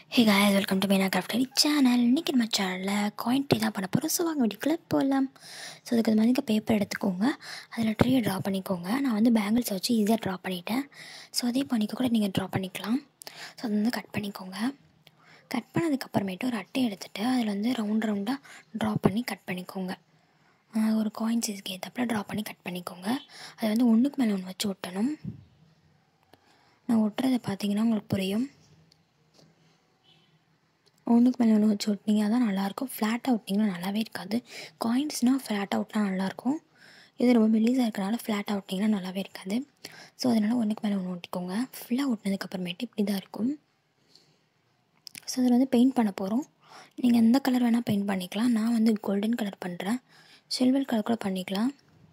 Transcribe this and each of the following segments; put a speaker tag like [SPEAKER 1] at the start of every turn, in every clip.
[SPEAKER 1] hey guys welcome to Meena craft channel இன்றைக்கி நம்ம சேனலில் காயின் ட்ரீ தான் பண்ண போகிறோம் ஸோ வாங்க வீட்டுக்குள்ளே போகலாம் ஸோ அதுக்கு அது மாதிரி பேப்பர் எடுத்துக்கோங்க அதில் ட்ரீயை ட்ரா பண்ணிக்கோங்க நான் வந்து பேங்கிள்ஸ் வச்சு ஈஸியாக ட்ரா பண்ணிட்டேன் ஸோ அதே பண்ணிக்க கூட நீங்கள் ட்ரா பண்ணிக்கலாம் ஸோ அது வந்து கட் பண்ணிக்கோங்க கட் பண்ணதுக்கப்புறமேட்டு ஒரு அட்டை எடுத்துகிட்டு அதில் வந்து ரவுண்ட் ரவுண்டாக ட்ரா பண்ணி கட் பண்ணிக்கோங்க ஆஹ் ஒரு காயின் சைஸ்க்கு ஏற்றப்பில் ட்ரா பண்ணி கட் பண்ணிக்கோங்க அதை வந்து ஒன்றுக்கு மேலே ஒன்று வச்சு ஒட்டணும் நான் ஒட்டுறதை பார்த்தீங்கன்னா உங்களுக்கு புரியும் ஒன்றுக்கு மேலே ஒன்று வச்சு ஒட்டினீங்க அதான் நல்லாயிருக்கும் ஃப்ளாட்டாக ஒட்டிங்கன்னா நல்லாவே இருக்காது காயின்ஸ்னால் ஃப்ளாட்டாக ஒட்டினா நல்லாயிருக்கும் இது ரொம்ப மெல்லிஸாக இருக்கனால ஃப்ளாட்டாக ஒட்டிங்கன்னா நல்லாவே இருக்காது ஸோ அதனால் ஒன்றுக்கு மேலே ஒன்று ஒட்டிக்கோங்க ஃபுல்லாக ஒட்டினதுக்கப்புறமேட்டு இப்படி தான் இருக்கும் ஸோ அதில் வந்து பெயிண்ட் பண்ண போகிறோம் நீங்கள் எந்த கலர் வேணால் பெயிண்ட் பண்ணிக்கலாம் நான் வந்து கோல்டன் கலர் பண்ணுறேன் சில்வர் கலர் கூட பண்ணிக்கலாம்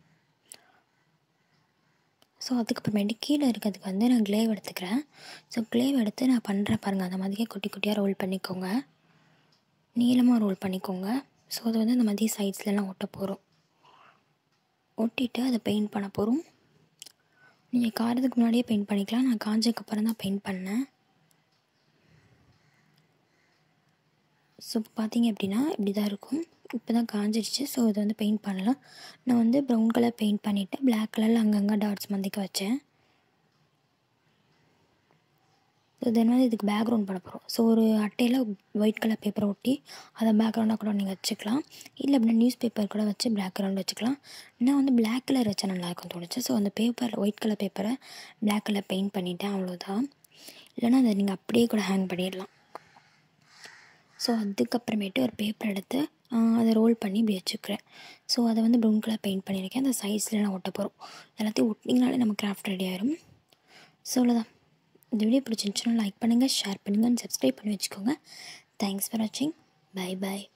[SPEAKER 1] ஸோ அதுக்கப்புறமேட்டு கீழே இருக்கிறதுக்கு வந்து நான் க்ளேவ் எடுத்துக்கிறேன் ஸோ க்ளேவ் எடுத்து நான் பண்ணுறேன் பாருங்கள் அந்த மாதிரியே குட்டி குட்டியாக ரோல் பண்ணிக்கோங்க நீளமாக ரோல் பண்ணிக்கோங்க ஸோ அது வந்து இந்த மாதிரி சைட்ஸ்லலாம் ஒட்ட போகிறோம் ஒட்டிட்டு அதை பெயிண்ட் பண்ண போகிறோம் நீங்கள் காரத்துக்கு முன்னாடியே பெயிண்ட் பண்ணிக்கலாம் நான் காஞ்சதுக்கப்புறம் தான் பெயிண்ட் பண்ணேன் ஸோ பார்த்தீங்க அப்படின்னா இப்படி தான் இருக்கும் இப்போ தான் காஞ்சிடுச்சு ஸோ இதை வந்து பெயிண்ட் பண்ணலாம் நான் வந்து ப்ரௌன் கலர் பெயிண்ட் பண்ணிவிட்டு பிளாக் கலரில் அங்கங்கே டாட்ஸ் மந்திக்க வச்சேன் ஸோ தென் வந்து இதுக்கு பேக்ரவுண்ட் பண்ண போகிறோம் ஸோ ஒரு அட்டையில் ஒயிட் கலர் பேப்பரை ஒட்டி அதை பேக்ரவுண்டாக கூட நீங்கள் வச்சுக்கலாம் இல்லை அப்படின்னா நியூஸ் பேப்பர் கூட வச்சு பேக்ரவுண்ட் வச்சுக்கலாம் நான் வந்து பிளாக் கலர் வச்சா நல்லாயிருக்கும் தோணுச்சு ஸோ அந்த பேப்பர் ஒயிட் கலர் பேப்பரை பிளாக் கலர் பெயிண்ட் பண்ணிட்டேன் அவ்வளோதான் இல்லைன்னா அதை நீங்கள் அப்படியே கூட ஹேங் பண்ணிடலாம் ஸோ அதுக்கப்புறமேட்டு ஒரு பேப்பர் எடுத்து அதை ரோல் பண்ணி இப்படி வச்சுக்கிறேன் ஸோ அதை வந்து ப்ரௌன் கலர் பெயிண்ட் பண்ணியிருக்கேன் அந்த சைஸில் நான் ஒட்ட போகிறோம் எல்லாத்தையும் ஒட்டிங்கனாலே நம்ம கிராஃப்ட் ரெடி ஆயிரும் ஸோ அவ்வளோதான் இந்த வீடியோ பிடிச்சிருந்துச்சுன்னா லைக் பண்ணுங்கள் ஷேர் பண்ணுங்கள் சப்ஸ்கிரைப் பண்ணி வச்சுக்கோங்க தேங்க்ஸ் ஃபார் வாட்சிங் பை பை